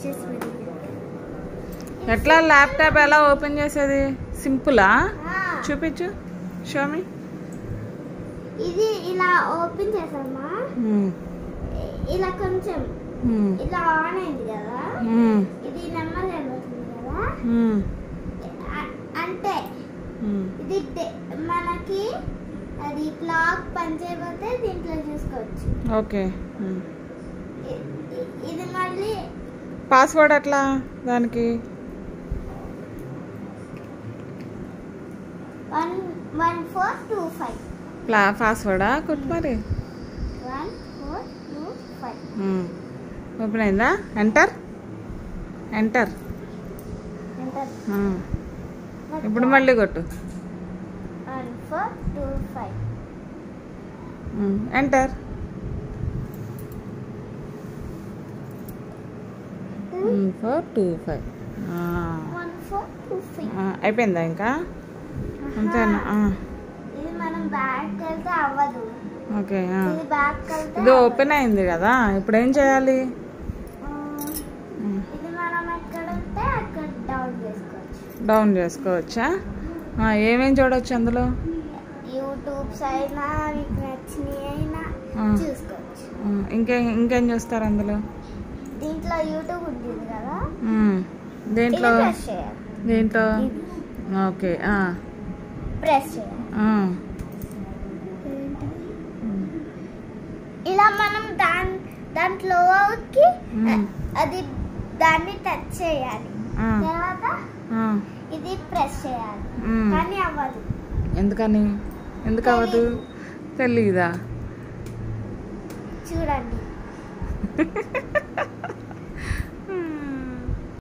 చేసి పెట్టి ఎట్లా ల్యాప్టాప్ ఎలా ఓపెన్ చేసేది సింపులా చూపించు షోమి ఇది ఇలా ఓపెన్ చేసామా ఇలా కొంచెం ఇలా ఆన్ అయింది కదా ఇది నెమ్మది కనబడుతుంది కదా అ- అంటే ఇది టే- మనకి అది క్లాక్ పనిచేయకపోతే దీంట్లో చూసుకోవచ్చు ఓకే ఇ- ఇ- ఇది మళ్ళీ పాస్వర్డ్ ఎట్లా దానికి one one four two five ప్లా పాస్వర్డా కొట్టు మరి one four two five open అయిందా ఎంటర్ ఎంటర్ ఎంటర్ ఇప్పుడు మళ్ళీ కొట్టు one four two five enter four two five one four two five అయిపోయిందా ఇంకా అంతేనా ఆ, ఇది మనం బ్యాక్ వెళ్తే అవ్వదు ఓకే ఆ. ఇది బ్యాక్ వెళ్తే ఇది ఓపెన్ అయింది కదా ఇప్పుడు ఏం చేయాలి ఆ, ఇది మనం ఎక్కడ ఉంటే అక్కడ డౌన్ చేసుకోవచ్చు డౌన్ చేసుకోవచ్చా ఆ, ఏమేం చూడవచ్చు అందులో యూట్యూబ్స్ అయినా మీకు నచ్చినవి అయినా ఆ. చూసుకోవచ్చు ఆ, ఇంకేం ఇంకేం చూస్తారు అందులో దీంట్లో యూట్యూబ్ ఉంటుంది కదా ఉమ్, ఇది దేంట్లో ప్రెస్ చేయాలి దేంట్లో ఇది ఓకే ఆ, ప్రెస్ చేయాలి ఆ. ఇలా మనం దాని దాంట్లోకి మ్మ్. అది దాన్ని టచ్ చేయాలి ఆ, తర్వాత ఆ, ఇది ప్రెస్ చేయాలి మ్మ్. కానీ అవ్వదు ఎందుకని ఎందుకు అవ్వదు తెలీదా చూడండి